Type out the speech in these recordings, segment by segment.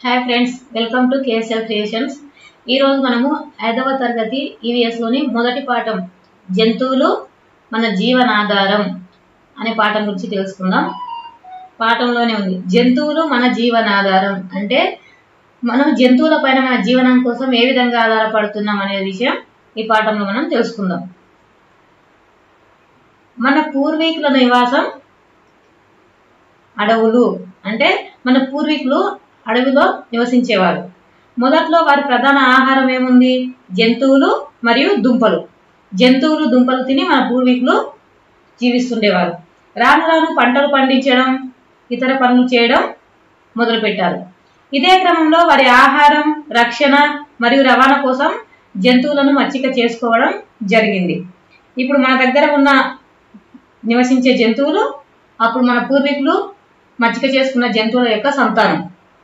hi friends welcome to KSL creations ఈరోజు మనము ఐదవ తరగతి ఈవీఎస్లోని మొదటి పాఠం జంతువులు మన జీవనాధారం అనే పాఠం గురించి తెలుసుకుందాం పాఠంలోనే ఉంది జంతువులు మన జీవనాధారం అంటే మనం జంతువుల పైన మన జీవనం కోసం ఏ విధంగా ఆధారపడుతున్నాం అనే విషయం ఈ పాఠంలో మనం తెలుసుకుందాం మన పూర్వీకుల నివాసం అడవులు అంటే మన పూర్వీకులు అడవిలో నివసించేవారు మొదట్లో వారి ప్రధాన ఆహారం ఏముంది జంతువులు మరియు దుంపలు జంతువులు దుంపలు తిని మన పూర్వీకులు జీవిస్తుండేవారు రాను రాను పంటలు పండించడం ఇతర పనులు చేయడం మొదలుపెట్టారు ఇదే క్రమంలో వారి ఆహారం రక్షణ మరియు రవాణా కోసం జంతువులను మచ్చిక చేసుకోవడం జరిగింది ఇప్పుడు మన దగ్గర ఉన్న నివసించే జంతువులు అప్పుడు మన పూర్వీకులు మచ్చిక చేసుకున్న జంతువుల యొక్క సంతానం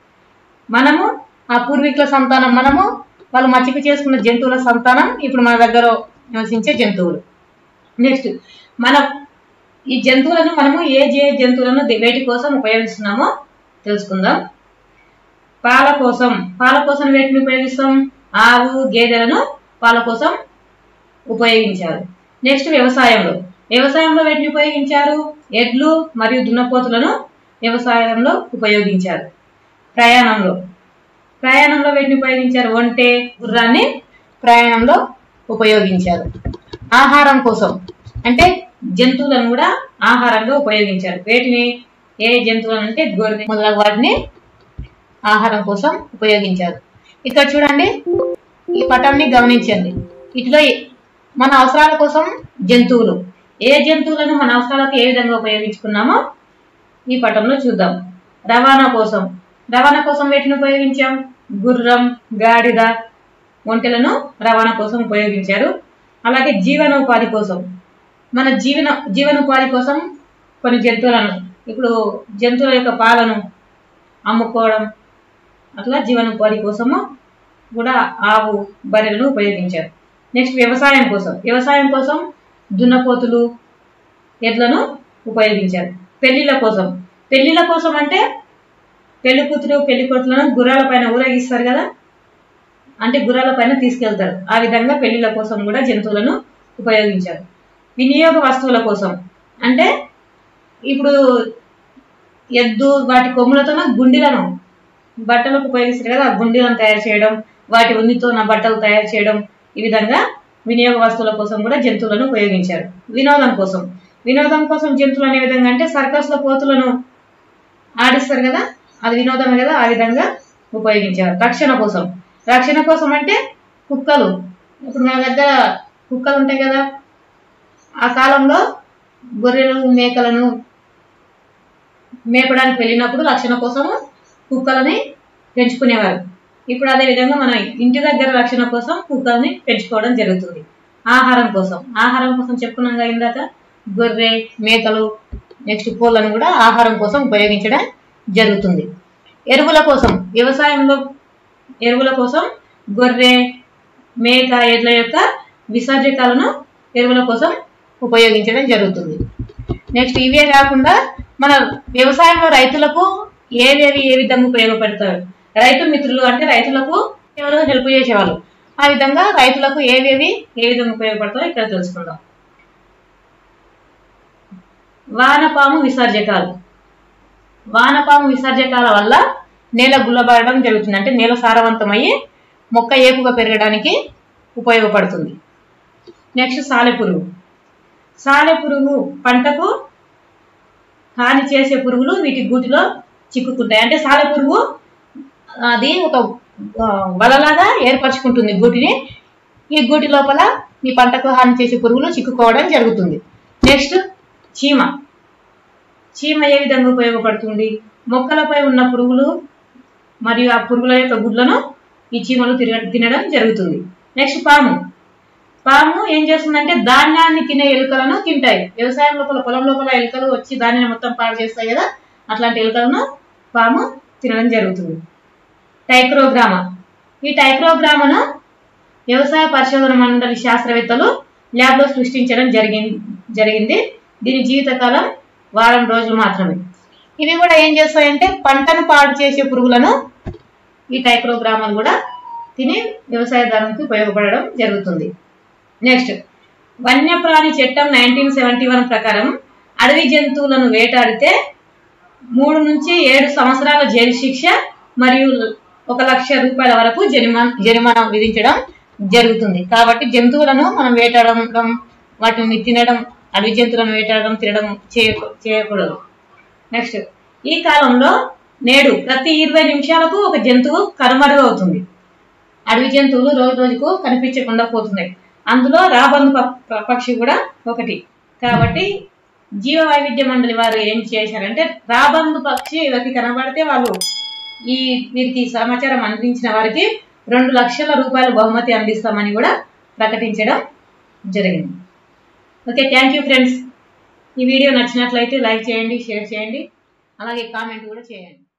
మనము ఆ పూర్వీకుల సంతానం మనము వాళ్ళు మచ్చిక చేసుకున్న జంతువుల సంతానం ఇప్పుడు మన దగ్గర నివసించే జంతువులు నెక్స్ట్ మన ఈ జంతువులను మనము ఏ ఏ జంతువులను వేటి కోసం ఉపయోగిస్తున్నామో తెలుసుకుందాం పాల కోసం పాల కోసం వేటిని ఉపయోగిస్తాం ఆవు గేదెలను పాల కోసం ఉపయోగించారు నెక్స్ట్ వ్యవసాయంలో వ్యవసాయంలో వేటిని ఉపయోగించారు ఎడ్లు మరియు దున్నపోతులను వ్యవసాయంలో ఉపయోగించారు ప్రయాణంలో ప్రయాణంలో వీటిని ఉపయోగించారు ఒంటె గుర్రాన్ని ప్రయాణంలో ఉపయోగించారు ఆహారం కోసం అంటే జంతువులను కూడా ఆహారంగా ఉపయోగించారు వేటిని ఏ జంతువులను అంటే గొర్రె మొదలగు వాటిని ఆహారం కోసం ఉపయోగించారు ఇక్కడ చూడండి ఈ పటాన్ని గమనించండి ఇట్లా మన అవసరాల కోసం జంతువులు ఏ జంతువులను మన అవసరాలకు ఏ విధంగా ఉపయోగించుకున్నామో ఈ పటంలో చూద్దాం రవాణా కోసం రవాణా కోసం వీటిని ఉపయోగించాం గుర్రం గాడిద ఒంటెలను రవాణా కోసం ఉపయోగించారు అలాగే జీవనోపాధి కోసం మన జీవన జీవనోపాధి కోసం కొన్ని జంతువులను ఇప్పుడు జంతువుల యొక్క పాలను అమ్ముకోవడం అట్లా జీవనోపాధి కోసము కూడా ఆవు బర్రెలను ఉపయోగించారు నెక్స్ట్ వ్యవసాయం కోసం వ్యవసాయం కోసం దున్నపోతులు ఎడ్లను ఉపయోగించారు పెళ్లిళ్ళ కోసం పెళ్లిళ్ళ కోసం అంటే పెళ్లి కూతురు పెళ్లి కొడుకులను గుర్రాల పైన ఊరేగిస్తారు కదా అంటే గుర్రాల పైన తీసుకెళ్తారు ఆ విధంగా పెళ్లిళ్ళ కోసం కూడా జంతువులను ఉపయోగించారు వినియోగ వస్తువుల కోసం అంటే ఇప్పుడు ఎద్దు వాటి కొమ్ములతో గుండీలను బట్టలకు ఉపయోగిస్తారు కదా ఆ గుండీలను తయారు చేయడం వాటి ఉన్నితో నా బట్టలు తయారు చేయడం ఈ విధంగా వినియోగ వస్తువుల కోసం కూడా జంతువులను ఉపయోగించారు వినోదం కోసం వినోదం కోసం జంతువులు అనే విధంగా అంటే సర్కస్ లో పోతులను ఆడిస్తారు కదా అది వినోదమే కదా ఆ విధంగా ఉపయోగించారు రక్షణ కోసం రక్షణ కోసం అంటే కుక్కలు ఇప్పుడు మన దగ్గర కుక్కలు ఉంటాయి కదా ఆ కాలంలో గొర్రెలు మేకలను మేపడానికి వెళ్ళినప్పుడు రక్షణ కోసము కుక్కలని పెంచుకునేవారు ఇప్పుడు అదే విధంగా మన ఇంటి దగ్గర రక్షణ కోసం కుక్కల్ని పెంచుకోవడం జరుగుతుంది ఆహారం కోసం ఆహారం కోసం చెప్పుకున్నాం ఇందాక గొర్రె మేకలు నెక్స్ట్ కోళ్ళను కూడా ఆహారం కోసం ఉపయోగించడం జరుగుతుంది ఎరువుల కోసం వ్యవసాయంలో ఎరువుల కోసం గొర్రె మేక ఎడ్ల యొక్క విసర్జకాలను ఎరువుల కోసం ఉపయోగించడం జరుగుతుంది నెక్స్ట్ ఇవే కాకుండా మన వ్యవసాయంలో రైతులకు ఏవేవి ఏ విధంగా ఉపయోగపడతారు రైతు మిత్రులు అంటే రైతులకు ఎవరు హెల్ప్ చేసేవాళ్ళు ఆ విధంగా రైతులకు ఏవేవి ఏ విధంగా ఉపయోగపడతారో ఇక్కడ తెలుసుకుందాం వానపాము విసర్జకాలు వానపాము విసర్జకాల వల్ల నేల గుల్లబారడం జరుగుతుంది అంటే నేల సారవంతమయ్యి మొక్క ఏపుగా పెరగడానికి ఉపయోగపడుతుంది నెక్స్ట్ సాలెపురుగు సాలెపురుగు పంటకు హాని చేసే పురుగులు వీటి గూటిలో చిక్కుకుంటాయి అంటే సాలెపురుగు అది ఒక వలలాగా ఏర్పరచుకుంటుంది గూటిని ఈ గూటి లోపల మీ పంటకు హాని చేసే పురుగులు చిక్కుకోవడం జరుగుతుంది నెక్స్ట్ చీమ చీమ ఏ విధంగా ఉపయోగపడుతుంది మొక్కలపై ఉన్న పురుగులు మరియు ఆ పురుగుల యొక్క గుడ్లను ఈ చీమలు తిరగ తినడం జరుగుతుంది నెక్స్ట్ పాము పాము ఏం చేస్తుందంటే ధాన్యాన్ని తినే ఎలుకలను తింటాయి వ్యవసాయం లోపల పొలం లోపల ఎలుకలు వచ్చి ధాన్యాన్ని మొత్తం పాడు చేస్తాయి కదా అట్లాంటి ఎలుకలను పాము తినడం జరుగుతుంది టైక్రోగ్రామ ఈ టైక్రోగ్రామను వ్యవసాయ పరిశోధన మండలి శాస్త్రవేత్తలు ల్యాబ్లో సృష్టించడం జరిగింది జరిగింది దీని జీవితకాలం వారం రోజులు మాత్రమే ఇవి కూడా ఏం చేస్తాయంటే పంటను పాడు చేసే పురుగులను ఈ టైక్రోగ్రామాలు కూడా తిని వ్యవసాయదారునికి ఉపయోగపడడం జరుగుతుంది నెక్స్ట్ వన్యప్రాణి చట్టం నైన్టీన్ సెవెంటీ వన్ ప్రకారం అడవి జంతువులను వేటాడితే మూడు నుంచి ఏడు సంవత్సరాల జైలు శిక్ష మరియు ఒక లక్ష రూపాయల వరకు జరిమా జరిమానా విధించడం జరుగుతుంది కాబట్టి జంతువులను మనం వేటాడడం వాటిని తినడం అడవి జంతువులను వేటాడడం తినడం చేయ చేయకూడదు నెక్స్ట్ ఈ కాలంలో నేడు ప్రతి ఇరవై నిమిషాలకు ఒక జంతువు కనుమరుగవుతుంది అడవి జంతువులు రోజు రోజుకు కనిపించకుండా పోతున్నాయి అందులో రాబందు ప- పక్షి కూడా ఒకటి కాబట్టి జీవ వైవిధ్య మండలి వారు ఏం చేశారంటే రాబందు పక్షి ఎవరికి కనబడితే వాళ్ళు ఈ వీరికి సమాచారం అందించిన వారికి రెండు లక్షల రూపాయల బహుమతి అందిస్తామని కూడా ప్రకటించడం జరిగింది ఓకే థ్యాంక్ యూ ఫ్రెండ్స్ ఈ వీడియో నచ్చినట్లయితే లైక్ చేయండి షేర్ చేయండి అలాగే కామెంట్ కూడా చేయండి